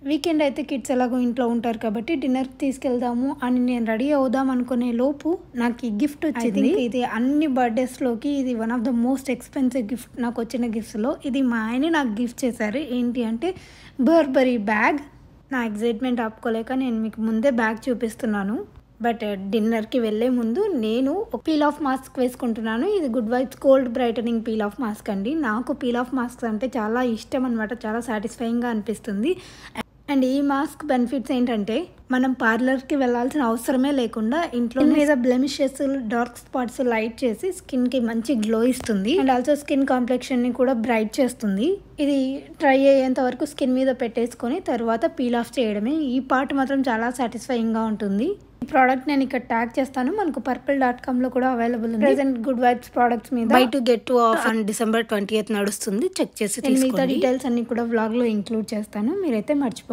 weekend అయితే kids ఎలాగో ఇంట్లో ఉంటారు కాబట్టి డిన్నర్కి తీసుకెళ్దాము అని నేను రెడీ అవుదాం అనుకునే లోపు నాకు ఈ గిఫ్ట్ వచ్చింది ఇది అన్ని బర్త్డేస్లోకి ఇది one of the most expensive gift నాకు వచ్చిన గిఫ్ట్స్లో ఇది మా ఆయన నాకు గిఫ్ట్ చేశారు ఏంటి అంటే బర్బరీ బ్యాగ్ నా ఎగ్జైట్మెంట్ ఆపుకోలేక నేను మీకు ముందే బ్యాగ్ చూపిస్తున్నాను బట్ డిన్నర్కి వెళ్ళే ముందు నేను పీల్ ఆఫ్ మాస్క్ వేసుకుంటున్నాను ఇది good vibes cold brightening peel off mask అండి నాకు పీల్ ఆఫ్ మాస్క్ అంటే చాలా ఇష్టం అనమాట చాలా సాటిస్ఫైయింగ్గా అనిపిస్తుంది అండ్ ఈ మాస్క్ బెనిఫిట్స్ ఏంటంటే మనం పార్లర్కి వెళ్ళాల్సిన అవసరమే లేకుండా ఇంట్లో మీద బ్లెమిషెస్ డార్క్ స్పాట్స్ లైట్ చేసి స్కిన్కి మంచి గ్లో ఇస్తుంది అండ్ ఆల్సో స్కిన్ కాంప్లెక్షన్ని కూడా బ్రైట్ చేస్తుంది ఇది ట్రై అయ్యేంత వరకు స్కిన్ మీద పెట్టేసుకొని తర్వాత పీల్ ఆఫ్ చేయడమే ఈ పార్ట్ మాత్రం చాలా సాటిస్ఫైయింగ్గా ఉంటుంది ఈ ప్రోడక్ట్ నేను ఇక్కడ ట్యాగ్ చేస్తాను మనకు పర్పుల్ డాట్ కామ్ లో కూడా అవైలబుల్ ఉంది ప్రెసెంట్ గుడ్ వైబ్స్ ప్రోడక్ట్స్ మీద buy two get two off on December twenty నడుస్తుంది చెక్ చేసి నేను మిగతా తీసుకోండి డీటెయిల్స్ అన్ని కూడా వ్లాగ్ లో ఇంక్లూడ్ చేస్తాను మీరైతే మర్చిపో